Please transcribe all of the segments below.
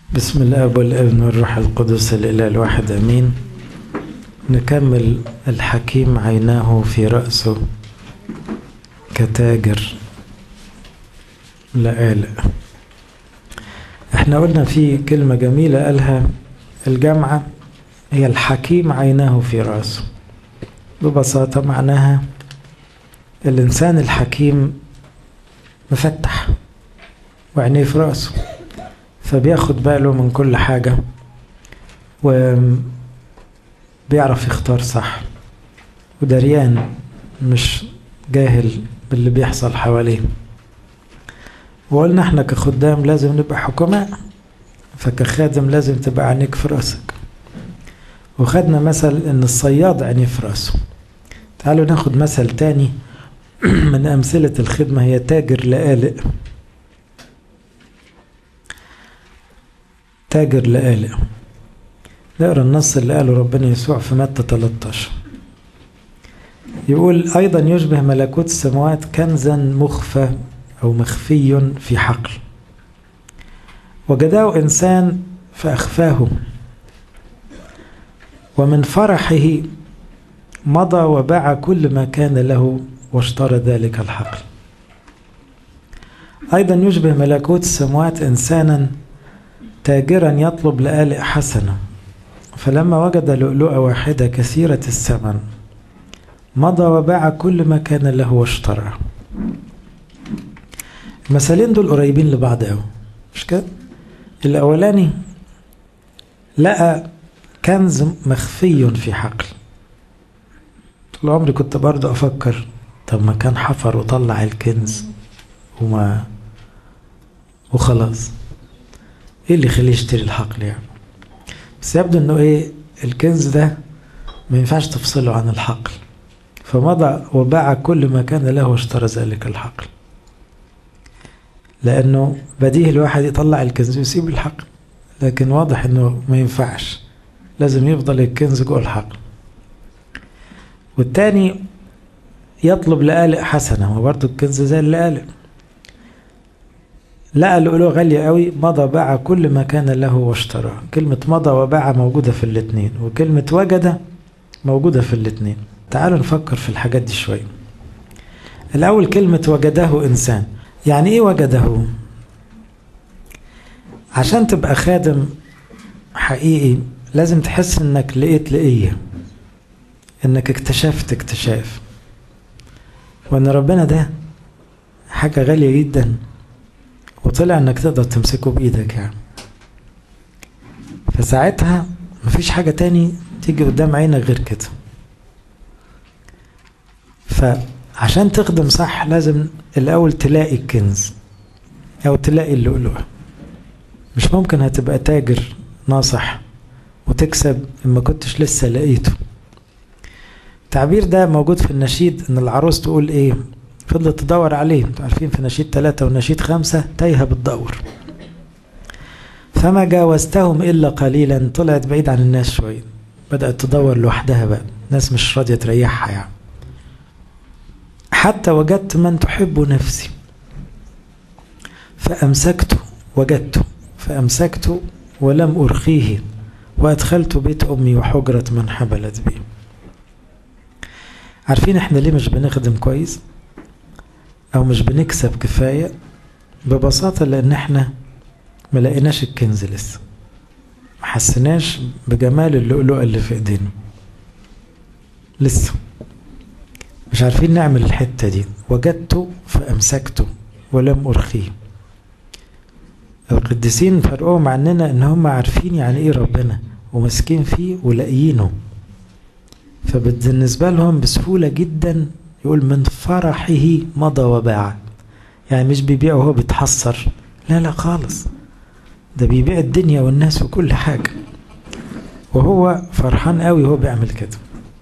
بسم الاب والابن والروح القدس الاله الواحد امين نكمل الحكيم عيناه في راسه كتاجر لآلئ احنا قلنا في كلمه جميله قالها الجامعه هي الحكيم عيناه في راسه ببساطه معناها الانسان الحكيم مفتح وعينيه في راسه فبياخد باله من كل حاجة وبيعرف يختار صح ودريان مش جاهل باللي بيحصل حواليه وقلنا احنا كخدام لازم نبقى حكماء فكخادم لازم تبقى عينيك في راسك وخدنا مثل ان الصياد عينيه في راسه تعالوا ناخد مثل تاني من امثلة الخدمة هي تاجر لآلئ تاجر لآلئ نقرا النص اللي قاله ربنا يسوع في متى 13 يقول أيضا يشبه ملكوت السماوات كنزا مخفى أو مخفي في حقل وجداه إنسان فأخفاه ومن فرحه مضى وباع كل ما كان له واشترى ذلك الحقل أيضا يشبه ملكوت السماوات إنسانا تاجرا يطلب لآلئ حسنة فلما وجد لؤلؤة واحدة كثيرة الثمن مضى وباع كل ما كان له واشترى المثالين دول قريبين لبعض قوي مش كده الاولاني لقى كنز مخفي في حقل طول عمري كنت برضه افكر طب ما كان حفر وطلع الكنز وما وخلاص ايه اللي يخليه يشتري الحقل يعني بس يبدو انه ايه الكنز ده ما ينفعش تفصله عن الحقل فمضى وباع كل ما كان له واشترى ذلك الحقل لانه بديهي الواحد يطلع الكنز ويسيب الحقل لكن واضح انه ما ينفعش لازم يفضل الكنز جوه الحقل والتاني يطلب لآلئ حسنة وبرضه الكنز زي اللآلئ لقى لؤلؤة غالية قوي مضى باع كل ما كان له واشترى كلمة مضى وباع موجودة في الاتنين وكلمة وجد موجودة في الاتنين تعالوا نفكر في الحاجات دي شوية الأول كلمة وجده إنسان يعني إيه وجده عشان تبقى خادم حقيقي لازم تحس إنك لقيت لقية إنك اكتشفت اكتشاف وإن ربنا ده حاجة غالية جدا وطلع انك تقدر تمسكه بايدك يعني فساعتها مفيش حاجة تاني تيجي قدام عينك غير كده فعشان تخدم صح لازم الأول تلاقي الكنز أو تلاقي اللؤلؤة مش ممكن هتبقى تاجر ناصح وتكسب إما كنتش لسه لقيته التعبير ده موجود في النشيد إن العروس تقول إيه فضلت تدور عليه انتوا عارفين في نشيد ثلاثة ونشيد خمسة تايهة بتدور فما جاوزتهم إلا قليلا طلعت بعيد عن الناس شوية بدأت تدور لوحدها بقى الناس مش راضية تريحها يعني حتى وجدت من تحب نفسي فأمسكته وجدته فأمسكته ولم أرخيه وأدخلت بيت أمي وحجرة من حبلت بي عارفين احنا ليه مش بنخدم كويس؟ او مش بنكسب كفاية ببساطة لان احنا ما لقيناش الكنز لسه ما حسناش بجمال اللؤلؤة اللي في ايدينا لسه مش عارفين نعمل الحتة دي وجدته فأمسكته ولم أرخيه القديسين فرقوهم عننا ان هم عارفين يعني ايه ربنا وماسكين فيه ولاقيينه فبالنسبة لهم بسهولة جدا يقول من فرحه مضى وباع يعني مش بيبيع وهو بيتحسر لا لا خالص ده بيبيع الدنيا والناس وكل حاجة وهو فرحان قوي وهو بيعمل كده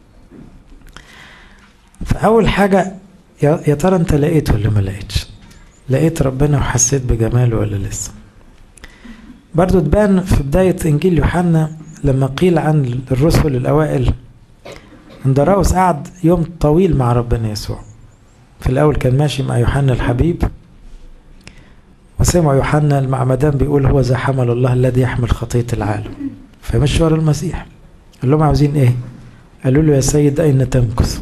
فأول حاجة يا ترى أنت لقيته ولا ما لقيتش لقيت ربنا وحسيت بجماله ولا لسه برضو تبان في بداية إنجيل يوحنا لما قيل عن الرسل الأوائل اندراوس قعد يوم طويل مع ربنا يسوع في الأول كان ماشي مع يوحنا الحبيب وسمع يوحنا المعمدان بيقول هو ذا حمل الله الذي يحمل خطية العالم فمشي ورا المسيح قال لهم عاوزين ايه قالوا له يا سيد اين تمكث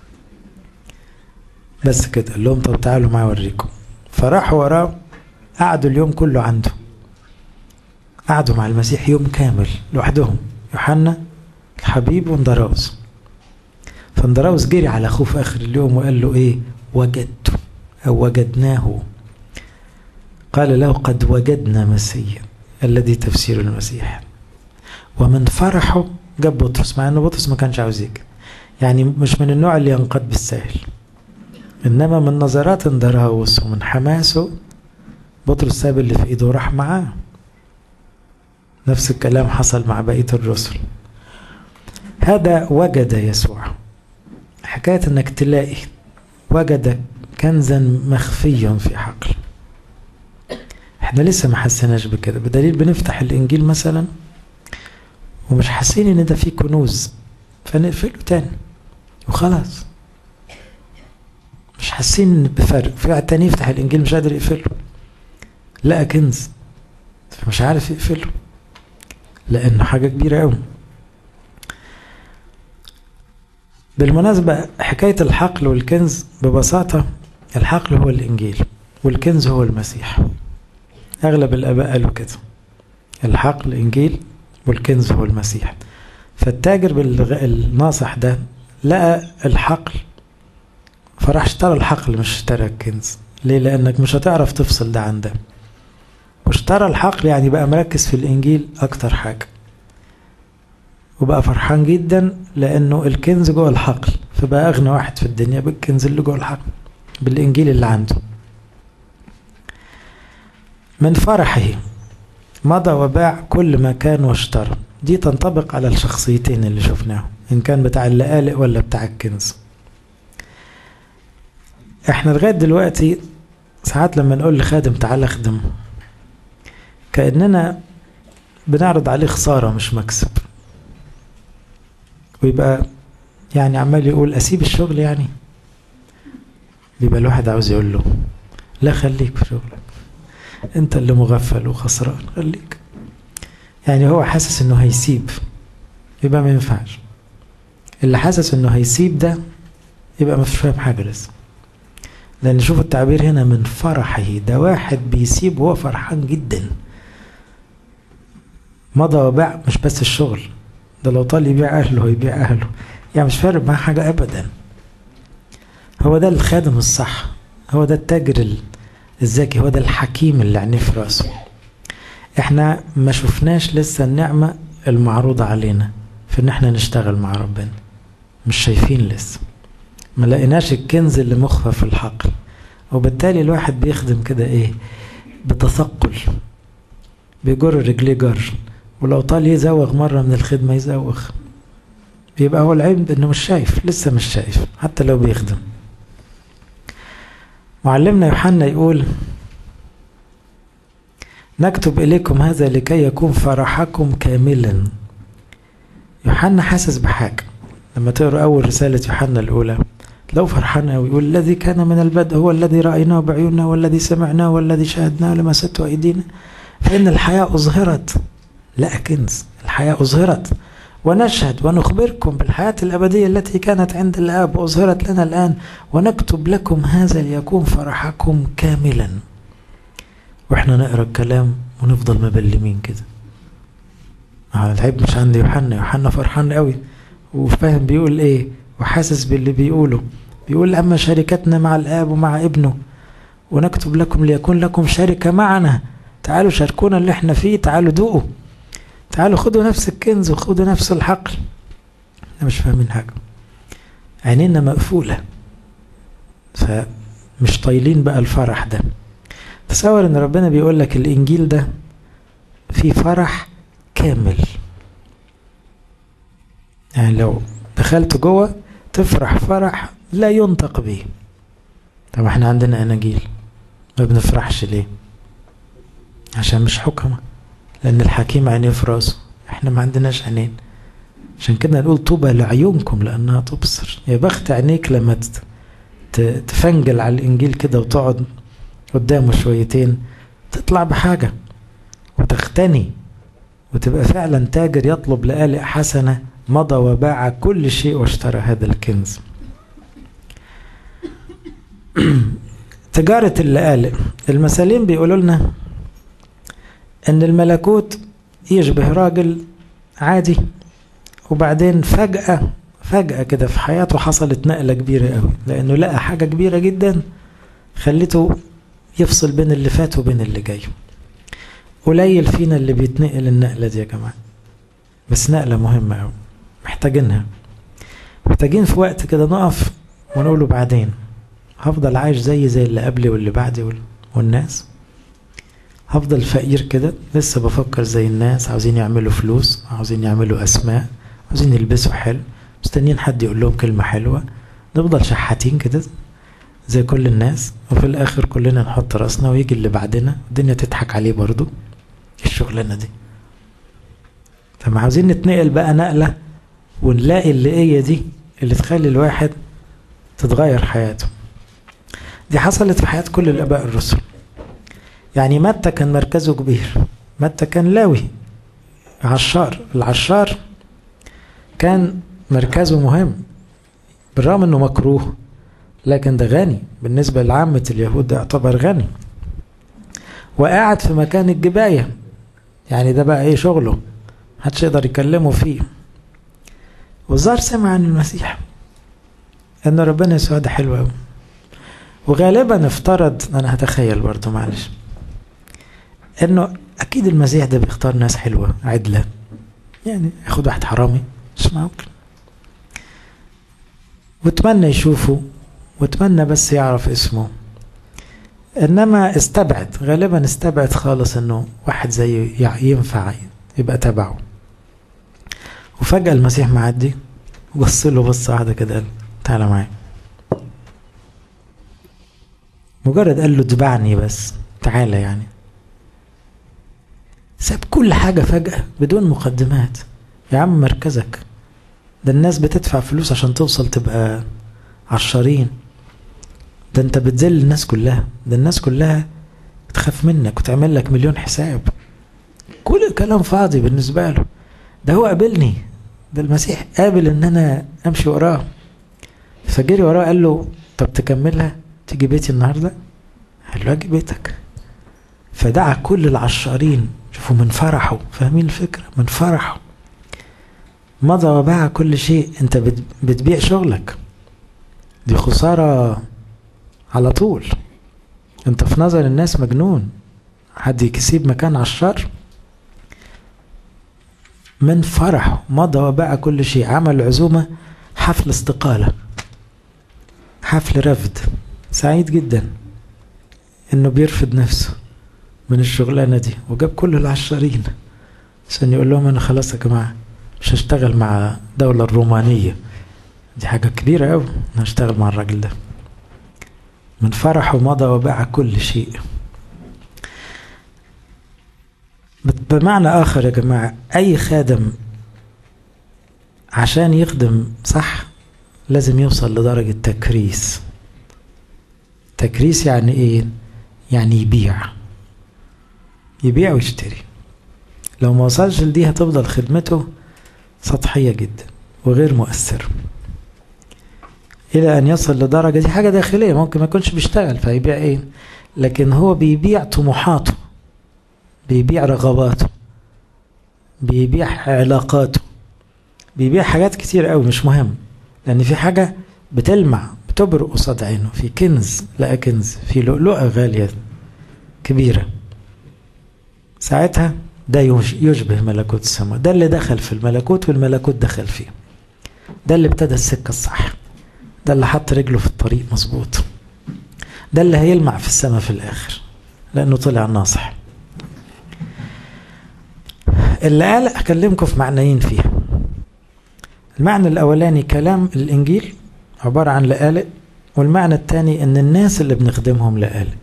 بس كده قال لهم طب تعالوا معايا اوريكم فراحوا وراه قعدوا اليوم كله عنده قعدوا مع المسيح يوم كامل لوحدهم يوحنا الحبيب واندراوس فاندراوس جري على اخوه في اخر اليوم وقال له ايه وجدته او وجدناه قال له قد وجدنا مسيا الذي تفسير المسيح ومن فرحه جاب بطرس مع ان بطرس ما كانش عاوز يجي يعني مش من النوع اللي ينقض بالسهل انما من نظرات اندراوس ومن حماسه بطرس ساب اللي في ايده وراح معاه نفس الكلام حصل مع بقيه الرسل هذا وجد يسوع حكايه انك تلاقي وجد كنزا مخفيا في حقل احنا لسه ما حسيناش بكده بدليل بنفتح الانجيل مثلا ومش حاسين ان ده فيه كنوز فنقفله تاني وخلاص مش حاسين بفرق في واحد تاني يفتح الانجيل مش قادر يقفله لقى كنز فمش عارف يقفله لانه حاجه كبيره قوي بالمناسبة حكاية الحقل والكنز ببساطة الحقل هو الإنجيل والكنز هو المسيح أغلب الآباء قالوا كده الحقل إنجيل والكنز هو المسيح فالتاجر بالناصح ده لقى الحقل فراح اشترى الحقل مش اشترى الكنز ليه لأنك مش هتعرف تفصل ده عن ده واشترى الحقل يعني بقى مركز في الإنجيل أكتر حاجة وبقى فرحان جدا لانه الكنز جوه الحقل فبقى اغنى واحد في الدنيا بالكنز اللي جوه الحقل بالانجيل اللي عنده من فرحه مضى وباع كل ما كان واشترى دي تنطبق على الشخصيتين اللي شفناهم ان كان بتاع اللقالق ولا بتاع الكنز احنا لغايه دلوقتي ساعات لما نقول لخادم تعال اخدم كاننا بنعرض عليه خساره مش مكسب ويبقى يعني عمال يقول اسيب الشغل يعني بيبقى الواحد عاوز يقول له لا خليك في شغلك انت اللي مغفل وخسران خليك يعني هو حاسس انه هيسيب يبقى ما ينفعش اللي حاسس انه هيسيب ده يبقى مش فاهم حاجه لسه لان شوف التعبير هنا من فرحه ده واحد بيسيب وهو فرحان جدا مضى وباع مش بس الشغل ده لو طال يبيع اهله هيبيع اهله يعني مش فارق معاه حاجه ابدا هو ده الخادم الصح هو ده التاجر الذكي هو ده الحكيم اللي عينيه في راسه احنا ما شفناش لسه النعمه المعروضه علينا في ان احنا نشتغل مع ربنا مش شايفين لسه ما لقيناش الكنز اللي مخفى في الحقل وبالتالي الواحد بيخدم كده ايه بتثقل بيجر رجليه جر ولو طال يزوغ مرة من الخدمة يزوغ بيبقى هو العيب انه مش شايف لسه مش شايف حتى لو بيخدم معلمنا يوحنا يقول نكتب إليكم هذا لكي يكون فرحكم كاملا يوحنا حاسس بحاجة لما تقرأ أول رسالة يوحنا الأولى لو فرحان أوي يقول الذي كان من البدء هو الذي رأيناه بعيوننا والذي سمعناه والذي شاهدناه لمسته أيدينا فإن الحياة أظهرت لا كنز الحياة أظهرت ونشهد ونخبركم بالحياة الأبدية التي كانت عند الآب وأظهرت لنا الآن ونكتب لكم هذا ليكون فرحكم كاملا وإحنا نقرأ الكلام ونفضل مبلمين كده العيب مش عند يوحنا يوحنا فرحان قوي وفاهم بيقول ايه وحاسس باللي بيقوله بيقول أما شركتنا مع الآب ومع ابنه ونكتب لكم ليكون لكم شركة معنا تعالوا شاركونا اللي احنا فيه تعالوا دوقوا تعالوا خدوا نفس الكنز وخدوا نفس الحقل احنا مش فاهمين حاجة عينينا مقفولة فمش طايلين بقى الفرح ده تصور ان ربنا بيقول لك الانجيل ده فيه فرح كامل يعني لو دخلت جوه تفرح فرح لا ينطق به طب احنا عندنا اناجيل ما بنفرحش ليه عشان مش حكمه لان الحكيم عينيه في راسه احنا ما عندناش عينين عشان كده نقول طوبى لعيونكم لانها تبصر يا بخت عينيك لما تفنجل على الانجيل كده وتقعد قدامه شويتين تطلع بحاجة وتغتني وتبقى فعلا تاجر يطلب لآلئ حسنة مضى وباع كل شيء واشترى هذا الكنز تجارة اللآلئ المثالين بيقولوا لنا ان الملكوت يشبه راجل عادي وبعدين فجأة فجأة كده في حياته حصلت نقلة كبيرة قوي لأنه لقى حاجة كبيرة جدا خلته يفصل بين اللي فات وبين اللي جاي قليل فينا اللي بيتنقل النقلة دي يا جماعة بس نقلة مهمة قوي محتاجينها محتاجين في وقت كده نقف ونقوله بعدين هفضل عايش زي زي اللي قبلي واللي بعدي والناس هفضل فقير كده لسه بفكر زي الناس عاوزين يعملوا فلوس عاوزين يعملوا اسماء عاوزين يلبسوا حلو مستنيين حد يقول لهم كلمة حلوة نفضل شحاتين كده زي كل الناس وفي الاخر كلنا نحط راسنا ويجي اللي بعدنا الدنيا تضحك عليه برضو الشغلانة دي طب عاوزين نتنقل بقى نقلة ونلاقي اللي هي دي اللي تخلي الواحد تتغير حياته دي حصلت في حياة كل الآباء الرسل يعني متى كان مركزه كبير متى كان لاوي عشار العشار كان مركزه مهم بالرغم انه مكروه لكن ده غني بالنسبة لعامة اليهود ده يعتبر غني وقاعد في مكان الجباية يعني ده بقى ايه شغله محدش يقدر يكلمه فيه والظاهر سمع عن المسيح ان ربنا يسوع ده حلو قوي وغالبا افترض انا هتخيل برضه معلش انه اكيد المسيح ده بيختار ناس حلوه عدله يعني ياخد واحد حرامي مش ممكن واتمنى يشوفه واتمنى بس يعرف اسمه انما استبعد غالبا استبعد خالص انه واحد زيه ينفع يبقى تبعه وفجأة المسيح معدي وبص له بصة واحدة كده قال تعالى معايا مجرد قال له اتبعني بس تعالى يعني ساب كل حاجة فجأة بدون مقدمات يا عم مركزك ده الناس بتدفع فلوس عشان توصل تبقى عشارين ده انت بتذل الناس كلها ده الناس كلها بتخاف منك وتعمل لك مليون حساب كل الكلام فاضي بالنسبة له ده هو قابلني ده المسيح قابل ان انا امشي وراه فجري وراه قال له طب تكملها تيجي بيتي النهارده قال له اجي بيتك فدعا كل العشارين شوفوا من فرحه فاهمين الفكرة من فرحه مضى وباع كل شيء انت بتبيع شغلك دي خسارة على طول انت في نظر الناس مجنون حد يكسب مكان عشار من فرحه مضى وباع كل شيء عمل عزومة حفل استقالة حفل رفض سعيد جدا انه بيرفض نفسه من الشغلانه دي وجاب كل العشارين عشان يقول لهم انا خلاص يا جماعه مش هشتغل مع الدوله الرومانيه دي حاجه كبيره قوي انا هشتغل مع الراجل ده من فرحه مضى وباع كل شيء بمعنى اخر يا جماعه اي خادم عشان يخدم صح لازم يوصل لدرجه تكريس تكريس يعني ايه يعني يبيع يبيع ويشتري لو ما وصلش لدي هتفضل خدمته سطحية جدا وغير مؤثر إلى أن يصل لدرجة دي حاجة داخلية ممكن ما يكونش بيشتغل فيبيع إيه لكن هو بيبيع طموحاته بيبيع رغباته بيبيع علاقاته بيبيع حاجات كتير قوي مش مهم لأن في حاجة بتلمع بتبرق قصاد عينه في كنز لقى كنز في لؤلؤة غالية كبيرة ساعتها ده يشبه ملكوت السماء ده اللي دخل في الملكوت والملكوت دخل فيه ده اللي ابتدى السكة الصح ده اللي حط رجله في الطريق مظبوط ده اللي هيلمع في السماء في الآخر لأنه طلع ناصح اللي قال أكلمكم في معنيين فيها المعنى الأولاني كلام الإنجيل عبارة عن لقالق والمعنى الثاني ان الناس اللي بنخدمهم لقالق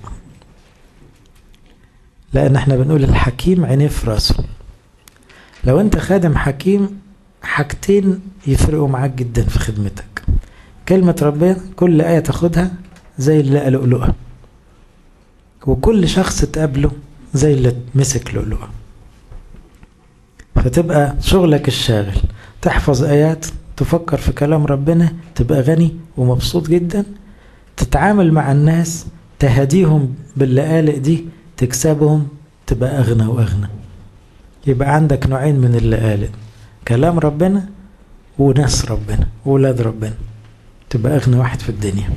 لان احنا بنقول الحكيم عينيه في راسه لو انت خادم حكيم حاجتين يفرقوا معاك جدا في خدمتك كلمة ربنا كل آية تاخدها زي اللي لؤلؤة وكل شخص تقابله زي اللي مسك لؤلؤة فتبقى شغلك الشاغل تحفظ آيات تفكر في كلام ربنا تبقى غني ومبسوط جدا تتعامل مع الناس تهديهم باللقالق دي تكسبهم تبقى أغنى وأغنى يبقى عندك نوعين من اللقالق كلام ربنا وناس ربنا وولاد ربنا تبقى أغنى واحد في الدنيا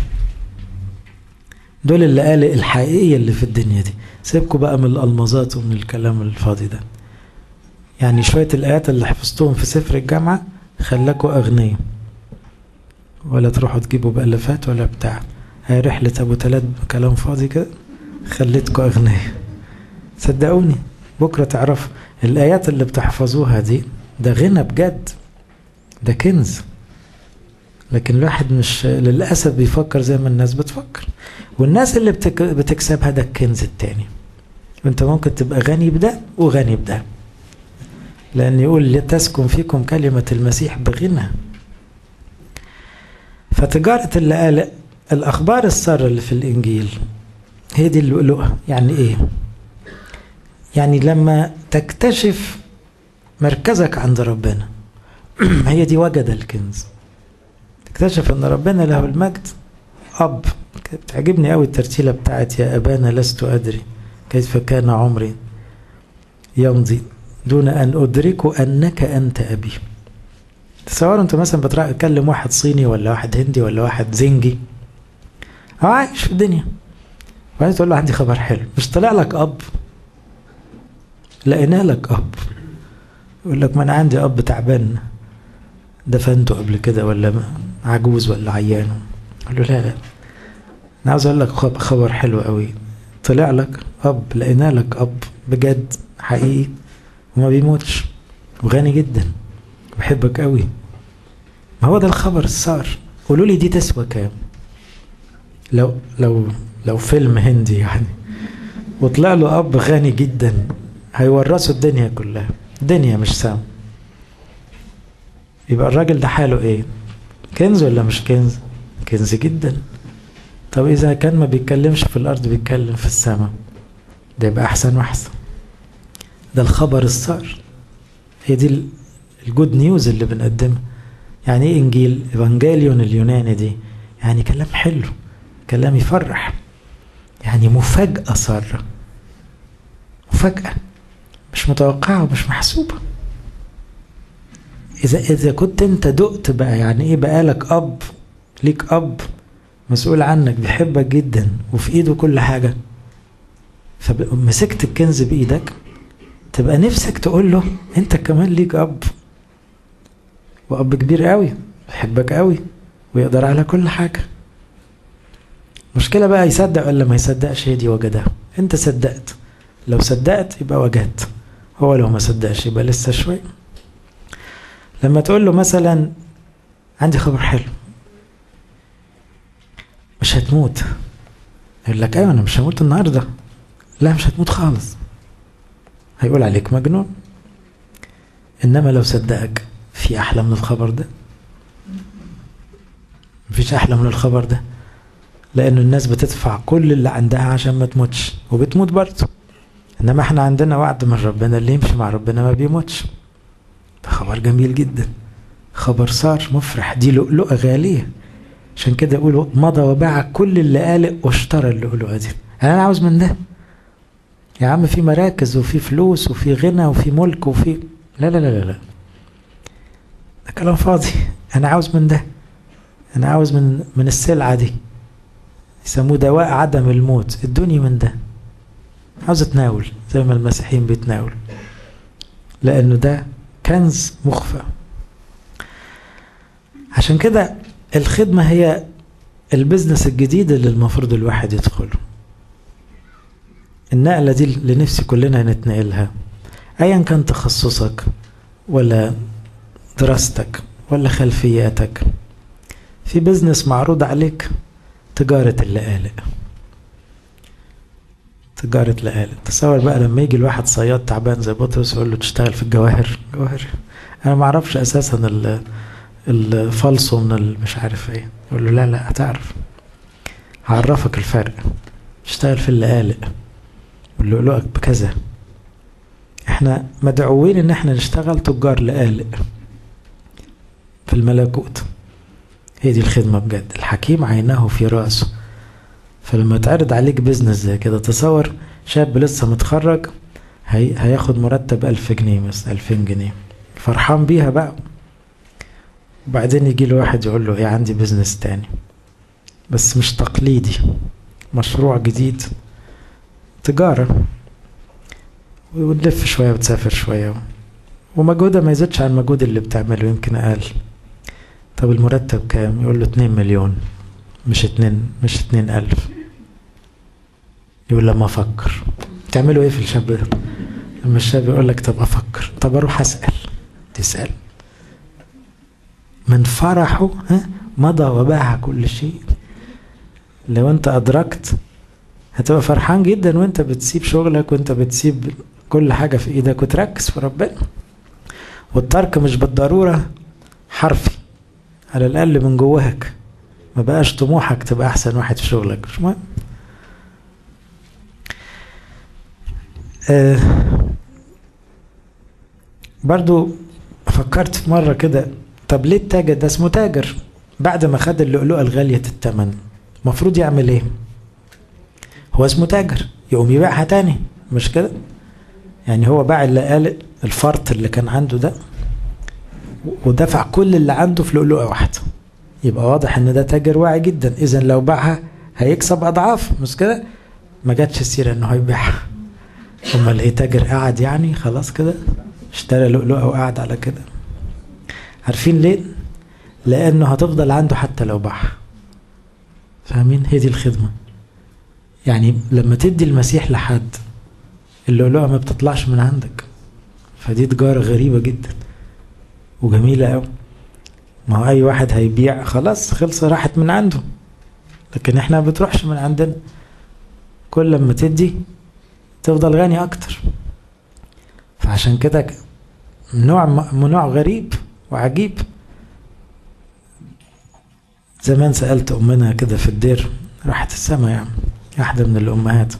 دول اللقالق الحقيقية اللي في الدنيا دي سيبكوا بقى من الألمظات ومن الكلام الفاضي ده يعني شوية الآيات اللي حفظتهم في سفر الجامعة خلاكوا أغنياء ولا تروحوا تجيبوا بألفات ولا بتاع هي رحلة أبو تلات كلام فاضي كده خليتكوا أغنياء صدقوني بكرة تعرف الآيات اللي بتحفظوها دي ده غنى بجد ده كنز لكن الواحد مش للأسف بيفكر زي ما الناس بتفكر والناس اللي بتك... بتكسبها ده الكنز التاني وانت ممكن تبقى غني بده وغني بده لأن يقول لتسكن فيكم كلمة المسيح بغنى فتجارة اللقالق الأخبار السارة اللي في الإنجيل هي دي اللؤلؤة يعني إيه؟ يعني لما تكتشف مركزك عند ربنا هي دي وجد الكنز تكتشف ان ربنا له المجد اب بتعجبني قوي الترتيله بتاعت يا ابانا لست ادري كيف كان عمري يمضي دون ان ادرك انك انت ابي تصوروا انت مثلا بتكلم واحد صيني ولا واحد هندي ولا واحد زنجي هو عايش في الدنيا وبعدين تقول له عندي خبر حلو مش طلع لك اب لقينا لك اب يقول لك ما انا عندي اب تعبان دفنته قبل كده ولا عجوز ولا عيان قال له لا لا انا عاوز اقول لك خبر حلو قوي طلع لك اب لقينا لك اب بجد حقيقي وما بيموتش وغني جدا بحبك قوي ما هو ده الخبر الصار قولوا لي دي تسوى كام لو لو لو فيلم هندي يعني وطلع له اب غني جدا هيورثوا الدنيا كلها الدنيا مش سام يبقى الراجل ده حاله ايه كنز ولا مش كنز كنز جدا طب اذا كان ما بيتكلمش في الارض بيتكلم في السماء ده يبقى احسن واحسن ده الخبر الصار هي دي الجود نيوز اللي بنقدمها يعني ايه انجيل ايفانجيليون اليوناني دي يعني كلام حلو كلام يفرح يعني مفاجأة سارة مفاجأة مش متوقعة ومش محسوبة إذا إذا كنت أنت دقت بقى يعني إيه بقالك أب ليك أب مسؤول عنك بيحبك جدا وفي إيده كل حاجة فمسكت الكنز بإيدك تبقى نفسك تقول له أنت كمان ليك أب وأب كبير قوي بيحبك قوي ويقدر على كل حاجة مشكلة بقى يصدق ولا ما يصدقش هي دي وجدها أنت صدقت لو صدقت يبقى وجدت هو لو ما صدقش يبقى لسه شوية لما تقول له مثلا عندي خبر حلو مش هتموت يقول لك ايوه انا مش هموت النهارده لا مش هتموت خالص هيقول عليك مجنون انما لو صدقك في احلى من الخبر ده مفيش احلى من الخبر ده لان الناس بتدفع كل اللي عندها عشان ما تموتش وبتموت برضه انما احنا عندنا وعد من ربنا اللي يمشي مع ربنا ما بيموتش ده خبر جميل جدا خبر صار مفرح دي لؤلؤة غالية عشان كده يقولوا مضى وباع كل اللي قالق واشترى اللؤلؤة دي انا عاوز من ده يا عم في مراكز وفي فلوس وفي غنى وفي ملك وفي لا لا لا لا لا ده كلام فاضي انا عاوز من ده انا عاوز من من السلعة دي يسموه دواء عدم الموت ادوني من ده عاوز اتناول زي ما المسيحيين بيتناول لانه ده كنز مخفى عشان كده الخدمة هي البزنس الجديد اللي المفروض الواحد يدخله النقلة دي اللي نفسي كلنا نتنقلها ايا كان تخصصك ولا دراستك ولا خلفياتك في بزنس معروض عليك تجارة اللقالق تجارة لقالق تصور بقى لما يجي الواحد صياد تعبان زي بطرس يقول له تشتغل في الجواهر جواهر انا ما اعرفش اساسا الفالصو من مش عارف ايه يقول له لا لا هتعرف هعرفك الفرق اشتغل في اللقالق واللؤلؤة بكذا احنا مدعوين ان احنا نشتغل تجار لآلئ في الملكوت هي دي الخدمة بجد الحكيم عينه في رأسه فلما تعرض عليك بيزنس زي كده تصور شاب لسه متخرج هي هياخد مرتب ألف جنيه مثلا ألفين جنيه فرحان بيها بقى وبعدين يجي له واحد يقول له ايه عندي بيزنس تاني بس مش تقليدي مشروع جديد تجارة ونلف شوية وتسافر شوية ومجهودها ما يزيدش عن المجهود اللي بتعمله يمكن أقل طب المرتب كام يقول له اتنين مليون مش اتنين مش اتنين ألف يقول لما أفكر تعملوا ايه في الشاب ده لما الشاب يقول لك طب أفكر طب أروح أسأل تسأل من فرحه ها مضى وباع كل شيء لو انت أدركت هتبقى فرحان جدا وانت بتسيب شغلك وانت بتسيب كل حاجة في ايدك وتركز في ربنا والترك مش بالضرورة حرفي على الأقل من جواك ما بقاش طموحك تبقى أحسن واحد في شغلك مش مهم آه برضو فكرت في مرة كده طب ليه التاجر ده اسمه تاجر بعد ما خد اللؤلؤة الغالية الثمن المفروض يعمل ايه هو اسمه تاجر يقوم يبيعها تاني مش كده يعني هو باع اللقالق الفرط اللي كان عنده ده ودفع كل اللي عنده في لؤلؤة واحدة يبقى واضح ان ده تاجر واعي جدا اذا لو باعها هيكسب اضعاف مش كده ما جاتش السيره انه هيبيعها امال ايه تاجر قاعد يعني خلاص كده اشترى لؤلؤه وقعد على كده عارفين ليه لانه هتفضل عنده حتى لو باعها فاهمين هي دي الخدمه يعني لما تدي المسيح لحد اللؤلؤه ما بتطلعش من عندك فدي تجاره غريبه جدا وجميله قوي ما هو اي واحد هيبيع خلاص خلص راحت من عنده لكن احنا ما بتروحش من عندنا كل لما تدي تفضل غني اكتر فعشان كده نوع نوع غريب وعجيب زمان سألت أمنا كده في الدير راحت السما يعني واحدة من الأمهات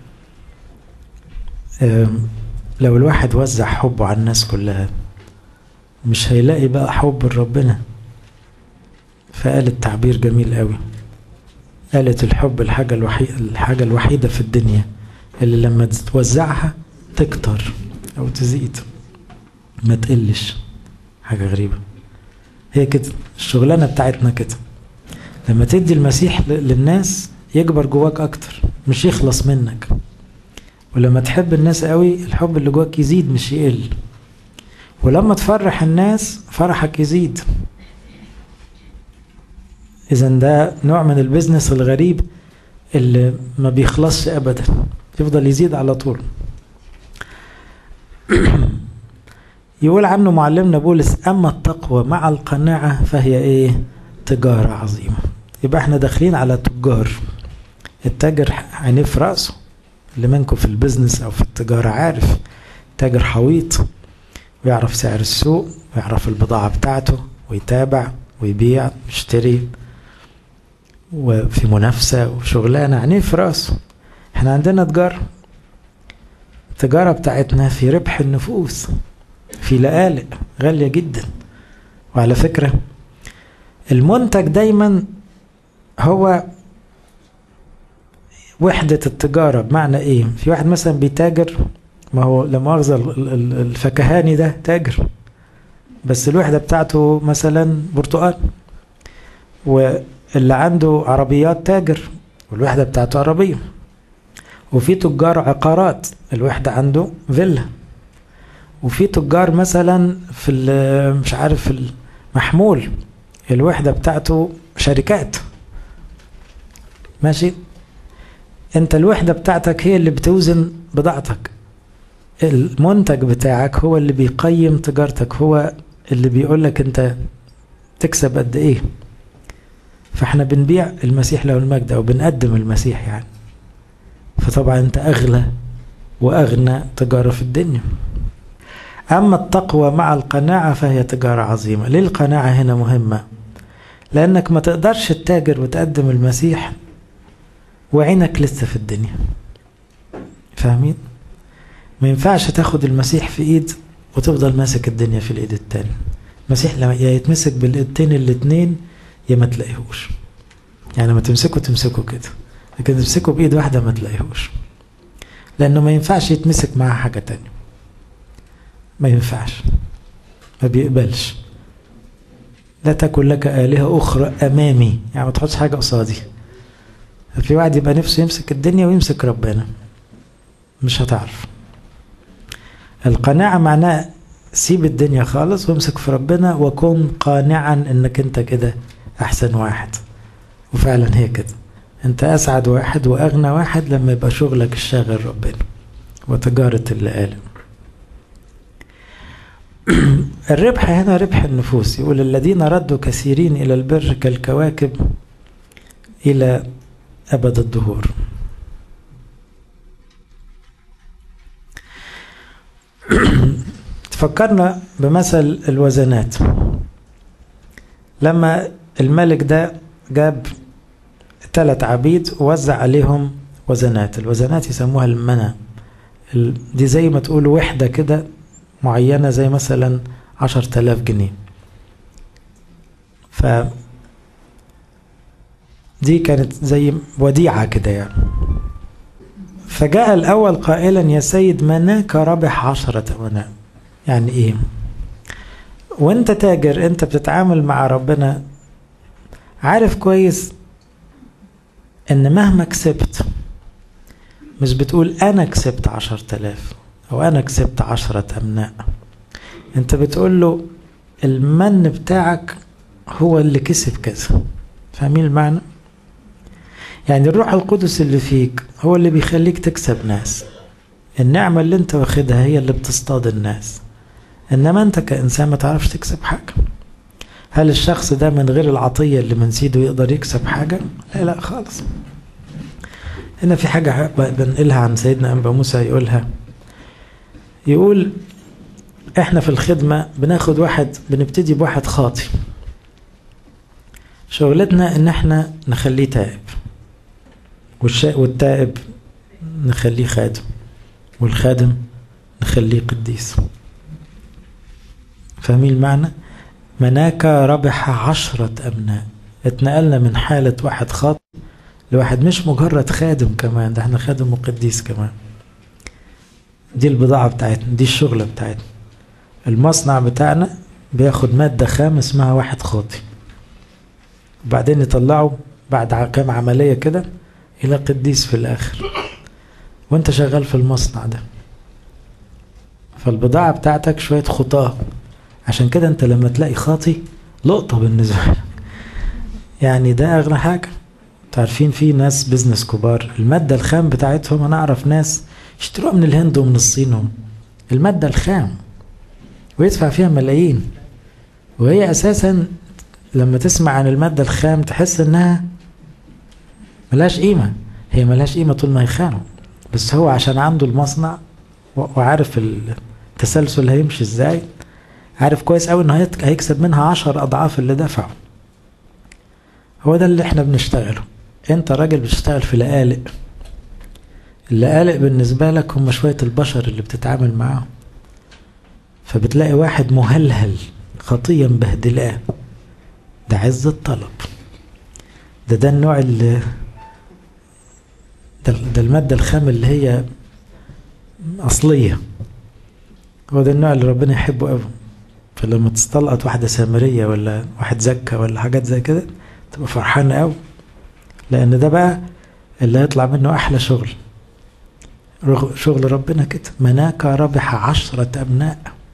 لو الواحد وزع حبه على الناس كلها مش هيلاقي بقى حب لربنا فقالت تعبير جميل قوي قالت الحب الحاجة الوحيدة الحاجة الوحيدة في الدنيا اللي لما توزعها تكتر أو تزيد ما تقلش حاجة غريبة هي كده الشغلانة بتاعتنا كده لما تدي المسيح للناس يكبر جواك أكتر مش يخلص منك ولما تحب الناس قوي الحب اللي جواك يزيد مش يقل ولما تفرح الناس فرحك يزيد اذا ده نوع من البزنس الغريب اللي ما بيخلصش ابدا يفضل يزيد على طول يقول عنه معلمنا بولس اما التقوى مع القناعه فهي ايه تجاره عظيمه يبقى احنا داخلين على تجار التاجر عينيه في راسه اللي منكم في البزنس او في التجاره عارف تاجر حويط ويعرف سعر السوق ويعرف البضاعة بتاعته ويتابع ويبيع ويشتري وفي منافسة وشغلانة عينيه في راسه احنا عندنا تجارة التجارة بتاعتنا في ربح النفوس في لقالق غالية جدا وعلى فكرة المنتج دايما هو وحدة التجارة بمعنى ايه في واحد مثلا بيتاجر ما هو لا مؤاخذة الفكهاني ده تاجر بس الوحدة بتاعته مثلا برتقال واللي عنده عربيات تاجر والوحدة بتاعته عربية وفي تجار عقارات الوحدة عنده فيلا وفي تجار مثلا في مش عارف في المحمول الوحدة بتاعته شركات ماشي انت الوحدة بتاعتك هي اللي بتوزن بضاعتك المنتج بتاعك هو اللي بيقيم تجارتك هو اللي بيقول لك انت تكسب قد ايه فاحنا بنبيع المسيح له المجد او بنقدم المسيح يعني فطبعا انت اغلى واغنى تجارة في الدنيا اما التقوى مع القناعة فهي تجارة عظيمة ليه القناعة هنا مهمة لانك ما تقدرش تتاجر وتقدم المسيح وعينك لسه في الدنيا فاهمين ما ينفعش تاخد المسيح في ايد وتفضل ماسك الدنيا في الايد التانية المسيح لما يا يتمسك بالايدتين الاتنين يا ما تلاقيهوش يعني لما تمسكه تمسكه كده لكن تمسكه بايد واحدة ما تلاقيهوش لانه ما ينفعش يتمسك معاه حاجة تانية ما ينفعش ما بيقبلش لا تكن لك آلهة أخرى أمامي يعني ما تحطش حاجة قصادي في واحد يبقى نفسه يمسك الدنيا ويمسك ربنا مش هتعرف القناعة معناه سيب الدنيا خالص وامسك في ربنا وكن قانعا انك انت كده احسن واحد وفعلا هي كده انت اسعد واحد واغنى واحد لما يبقى شغلك الشاغل ربنا وتجارة اللي قال الربح هنا ربح النفوس يقول الذين ردوا كثيرين إلى البر كالكواكب إلى أبد الدهور تفكرنا بمثل الوزنات لما الملك ده جاب ثلاث عبيد ووزع عليهم وزنات الوزنات يسموها المنى دي زي ما تقول وحدة كده معينة زي مثلا عشر تلاف جنيه ف دي كانت زي وديعة كده يعني فجاء الأول قائلا يا سيد مناك ربح عشرة وناء يعني إيه وانت تاجر انت بتتعامل مع ربنا عارف كويس ان مهما كسبت مش بتقول انا كسبت عشر تلاف او انا كسبت عشرة امناء انت بتقول له المن بتاعك هو اللي كسب كذا فاهمين المعنى يعني الروح القدس اللي فيك هو اللي بيخليك تكسب ناس النعمة اللي انت واخدها هي اللي بتصطاد الناس انما انت كانسان ما تعرفش تكسب حاجة هل الشخص ده من غير العطية اللي من سيده يقدر يكسب حاجة لا لا خالص هنا في حاجة بنقلها عن سيدنا أنبا موسى يقولها يقول احنا في الخدمة بناخد واحد بنبتدي بواحد خاطي شغلتنا ان احنا نخليه تائب والتائب نخليه خادم والخادم نخليه قديس فاهمين المعنى مناك ربح عشرة أبناء اتنقلنا من حالة واحد خاطئ لواحد مش مجرد خادم كمان ده احنا خادم وقديس كمان دي البضاعة بتاعتنا دي الشغلة بتاعتنا المصنع بتاعنا بياخد مادة خام اسمها واحد خاطي وبعدين يطلعه بعد كام عملية كده إلى قديس في الآخر وانت شغال في المصنع ده فالبضاعة بتاعتك شوية خطاه عشان كده انت لما تلاقي خاطي لقطة بالنسبة لك يعني ده أغلى حاجة تعرفين في ناس بزنس كبار المادة الخام بتاعتهم أنا أعرف ناس يشتروها من الهند ومن الصين المادة الخام ويدفع فيها ملايين وهي أساسا لما تسمع عن المادة الخام تحس إنها ملهاش قيمة هي ملهاش قيمة طول ما هي خام بس هو عشان عنده المصنع وعارف التسلسل هيمشي ازاي عارف كويس قوي انه هيكسب منها عشر اضعاف اللي دفعه هو ده اللي احنا بنشتغله انت راجل بتشتغل في لقالق اللقالق بالنسبة لك هم شوية البشر اللي بتتعامل معاهم فبتلاقي واحد مهلهل خطية مبهدلاه ده عز الطلب ده ده النوع اللي ده, ده المادة الخام اللي هي أصلية هو ده النوع اللي ربنا يحبه قوي فلما تستلقط واحدة سامرية ولا واحد زكا ولا حاجات زي كده تبقى فرحان قوي لأن ده بقى اللي هيطلع منه أحلى شغل شغل ربنا كده مناك ربح عشرة أبناء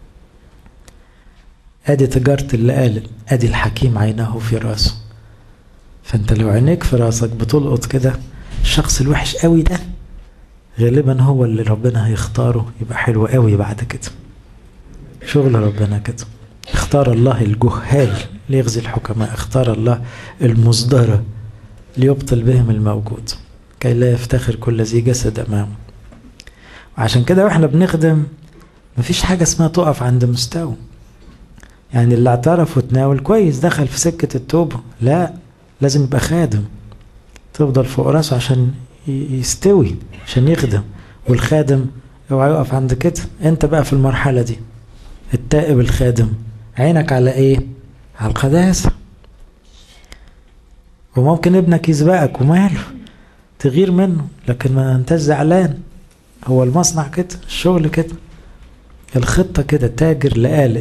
ادي تجارة اللي قال ادي الحكيم عينه في راسه فانت لو عينيك في راسك بتلقط كده الشخص الوحش قوي ده غالبا هو اللي ربنا هيختاره يبقى حلو قوي بعد كده شغل ربنا كده اختار الله الجهال ليغزي الحكماء اختار الله المصدرة ليبطل بهم الموجود كي لا يفتخر كل ذي جسد امامه وعشان كده واحنا بنخدم مفيش حاجة اسمها تقف عند مستوى يعني اللي اعترف وتناول كويس دخل في سكة التوبة لا لازم يبقى خادم تفضل فوق راسه عشان يستوي عشان يخدم والخادم اوعى يقف عند كده انت بقى في المرحلة دي التائب الخادم عينك على ايه على القداسة وممكن ابنك يسبقك وماله تغير منه لكن ما انتش زعلان هو المصنع كده الشغل كده الخطة كده تاجر لقالق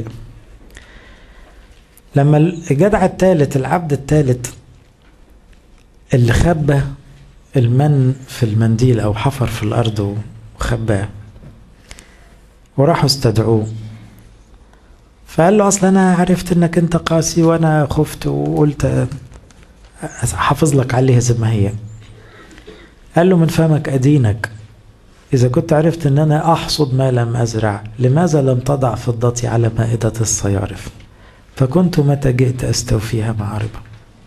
لما الجدع الثالث العبد الثالث اللي خبى المن في المنديل او حفر في الارض وخباه وراحوا استدعوه فقال له اصل انا عرفت انك انت قاسي وانا خفت وقلت حافظ لك عليها زي ما هي قال له من فمك ادينك اذا كنت عرفت ان انا احصد ما لم ازرع لماذا لم تضع فضتي على مائده الصيارف فكنت متى جئت استوفيها مع ربا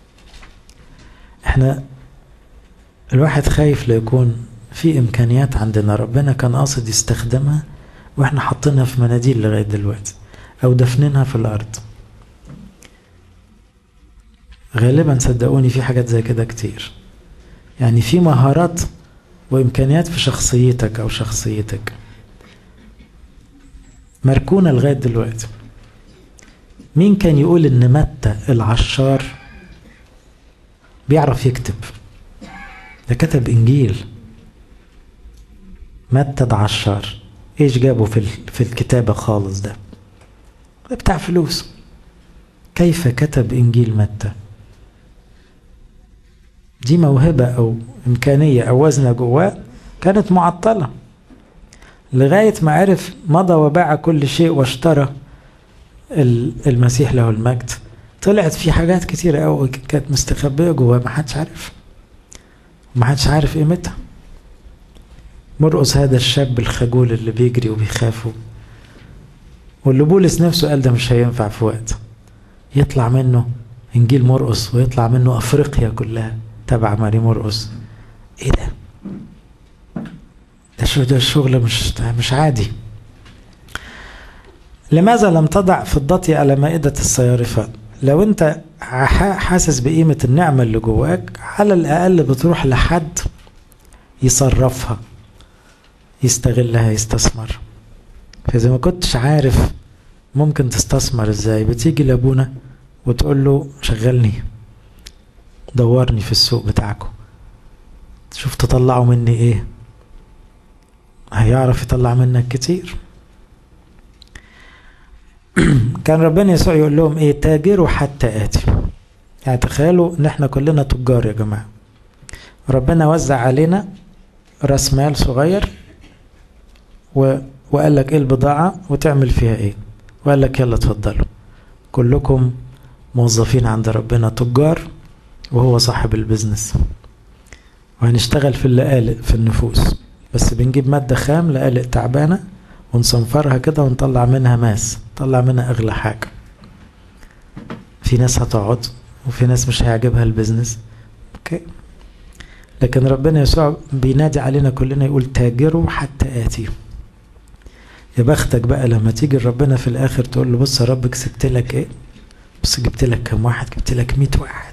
احنا الواحد خايف ليكون في امكانيات عندنا ربنا كان قاصد يستخدمها واحنا حاطينها في مناديل لغايه دلوقتي او دفنينها في الارض غالبا صدقوني في حاجات زي كده كتير يعني في مهارات وامكانيات في شخصيتك او شخصيتك مركونه لغايه دلوقتي مين كان يقول ان متى العشار بيعرف يكتب ده كتب انجيل متى العشار ايش جابه في في الكتابه خالص ده ده بتاع فلوس كيف كتب انجيل متى دي موهبه او امكانيه او وزنه جواه كانت معطله لغايه ما عرف مضى وباع كل شيء واشترى المسيح له المجد طلعت في حاجات كتيرة قوي كانت مستخبية جواه ما حدش عارف ما حدش عارف قيمتها مرقص هذا الشاب الخجول اللي بيجري وبيخاف واللي بولس نفسه قال ده مش هينفع في وقت يطلع منه انجيل مرقص ويطلع منه افريقيا كلها تبع ماري مرقص ايه ده ده شو ده الشغل مش مش عادي لماذا لم تضع فضتي على مائدة الصيارفة لو انت حاسس بقيمة النعمة اللي جواك على الأقل بتروح لحد يصرفها يستغلها يستثمر فإذا ما كنتش عارف ممكن تستثمر ازاي بتيجي لأبونا وتقول له شغلني دورني في السوق بتاعكم شوف تطلعوا مني ايه هيعرف يطلع منك كتير كان ربنا يسوع يقول لهم ايه تاجروا حتى اتي يعني تخيلوا ان احنا كلنا تجار يا جماعه ربنا وزع علينا راس مال صغير و... وقال لك ايه البضاعه وتعمل فيها ايه وقال لك يلا اتفضلوا كلكم موظفين عند ربنا تجار وهو صاحب البيزنس وهنشتغل في اللقالق في النفوس بس بنجيب ماده خام لقالق تعبانه ونصنفرها كده ونطلع منها ماس نطلع منها اغلى حاجه في ناس هتقعد وفي ناس مش هيعجبها البيزنس اوكي لكن ربنا يسوع بينادي علينا كلنا يقول تاجروا حتى اتي يا بختك بقى لما تيجي ربنا في الاخر تقول له بص يا رب كسبت لك ايه بص جبت لك كم واحد جبت لك 100 واحد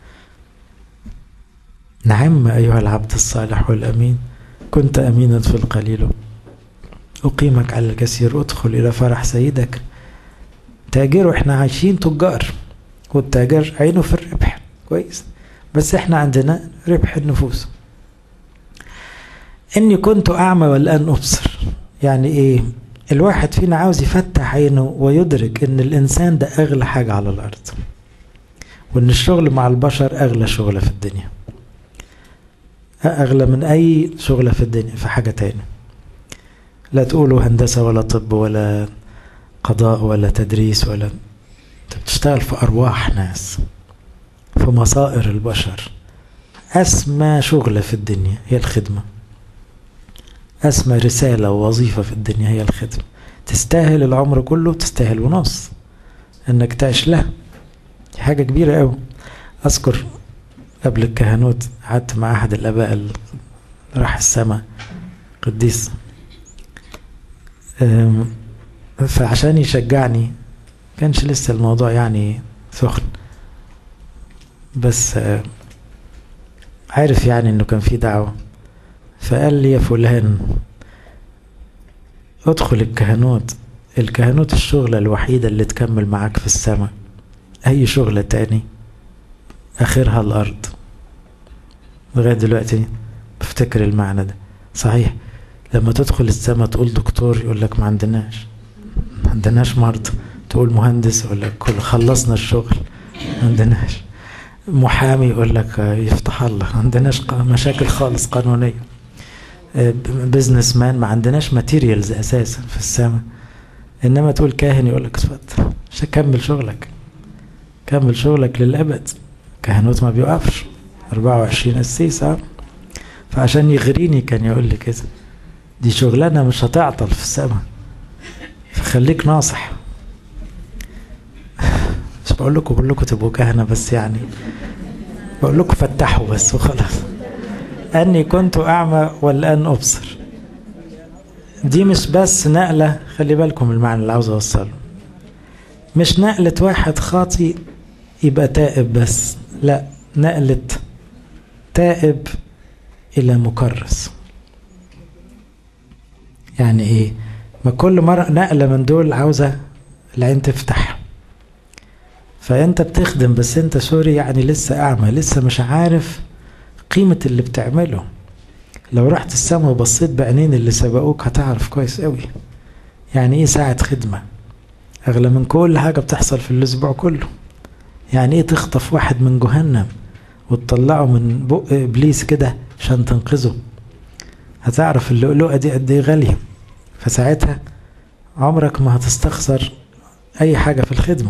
نعم ايها العبد الصالح والامين كنت امينا في القليل أقيمك على الكثير ادخل إلى فرح سيدك تاجر واحنا عايشين تجار والتاجر عينه في الربح كويس بس احنا عندنا ربح النفوس إني كنت أعمى والآن أبصر يعني إيه الواحد فينا عاوز يفتح عينه ويدرك إن الإنسان ده أغلى حاجة على الأرض وإن الشغل مع البشر أغلى شغلة في الدنيا أغلى من أي شغلة في الدنيا في حاجة تاني لا تقولوا هندسة ولا طب ولا قضاء ولا تدريس ولا انت بتشتغل في أرواح ناس في مصائر البشر أسمى شغلة في الدنيا هي الخدمة أسمى رسالة ووظيفة في الدنيا هي الخدمة تستاهل العمر كله تستاهل ونص انك تعيش له حاجة كبيرة أوي أذكر قبل الكهنوت قعدت مع أحد الآباء اللي راح السماء قديس فعشان يشجعني كانش لسه الموضوع يعني سخن بس عارف يعني انه كان في دعوة فقال لي يا فلان ادخل الكهنوت الكهنوت الشغلة الوحيدة اللي تكمل معاك في السماء أي شغلة تاني آخرها الأرض لغاية دلوقتي بفتكر المعنى ده صحيح لما تدخل السماء تقول دكتور يقول لك ما عندناش ما عندناش مرضى تقول مهندس يقول لك كل خلصنا الشغل ما عندناش محامي يقول لك يفتح الله ما عندناش مشاكل خالص قانونية بزنس مان ما عندناش ماتيريالز اساسا في السماء انما تقول كاهن يقول لك اتفضل مش كمل شغلك كمل شغلك للابد كهنوت ما بيوقفش 24 قسيس اه فعشان يغريني كان يقول لي كده دي شغلانه مش هتعطل في السماء فخليك ناصح مش بقول لكم بقول لكم تبقوا كهنه بس يعني بقول لكم فتحوا بس وخلاص اني كنت اعمى والان ابصر دي مش بس نقله خلي بالكم المعنى اللي عاوز اوصله مش نقله واحد خاطي يبقى تائب بس لا نقله تائب الى مكرس يعني ايه ما كل مرة نقلة من دول عاوزة العين تفتح فانت بتخدم بس انت سوري يعني لسه اعمى لسه مش عارف قيمة اللي بتعمله لو رحت السما وبصيت بعينين اللي سبقوك هتعرف كويس قوي يعني ايه ساعة خدمة اغلى من كل حاجة بتحصل في الاسبوع كله يعني ايه تخطف واحد من جهنم وتطلعه من بق ابليس كده عشان تنقذه هتعرف اللؤلؤة دي قد ايه غالية فساعتها عمرك ما هتستخسر اي حاجة في الخدمة